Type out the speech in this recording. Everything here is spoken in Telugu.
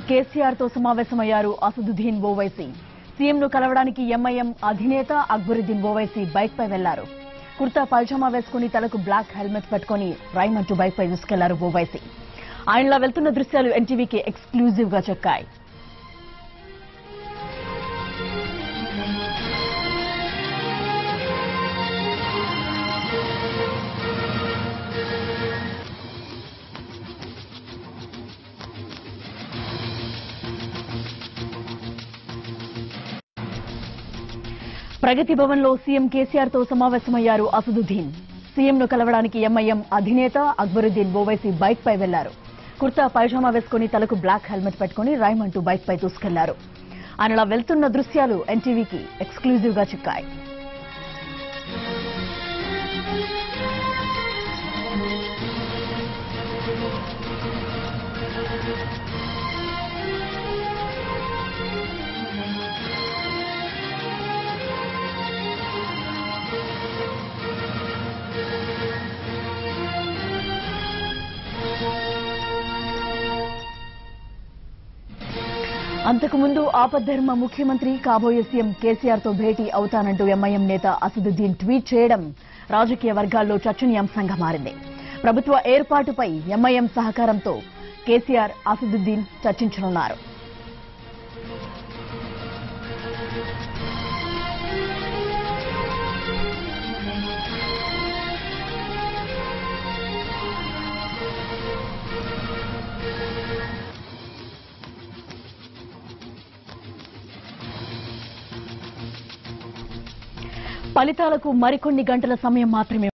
కేసీఆర్ తో సమావేశమయ్యారు అసదుద్దీన్ ఓవైసీ సీఎంను కలవడానికి ఎంఐఎం అధినేత అక్బరుద్దీన్ ఓవైసీ బైక్ పై వెళ్లారు కుర్తా పైజామా వేసుకుని తలకు బ్లాక్ హెల్మెట్ పెట్టుకుని రైమంటూ బైక్ పై దూసుకెళ్లారు ఓవైసీ ఆయనలా వెళ్తున్న దృశ్యాలు ఎన్టీవీకి ఎక్స్క్లూజివ్ గా చెక్కాయి ప్రగతి భవన్ లో సీఎం కేసీఆర్ తో సమావేశమయ్యారు అసదుద్దీన్ సీఎంను కలవడానికి ఎంఐఎం అధినేత అక్బరుద్దీన్ ఓవైసీ బైక్ పై వెళ్లారు కుర్తా పైజామా వేసుకుని తలకు బ్లాక్ హెల్మెట్ పెట్టుకుని రైమంటూ బైక్ పై దూసుకెళ్లారు ఆయనలా వెళ్తున్న దృశ్యాలు ఎన్టీవీకి ఎక్స్క్లూజివ్ గా చిక్కాయి అంతకుముందు ఆపద్ధర్మ ముఖ్యమంత్రి కాబోయే సీఎం కేసీఆర్ తో భేటీ అవుతానంటూ ఎంఐఎం నేత అసదుద్దీన్ ట్వీట్ చేయడం రాజకీయ వర్గాల్లో చర్చనీయాంశంగా మారింది ప్రభుత్వ ఏర్పాటుపై ఎంఐఎం సహకారంతో కేసీఆర్ అసదుద్దీన్ చర్చించనున్నారు ఫలితాలకు మరికొన్ని గంటల సమయం మాత్రమే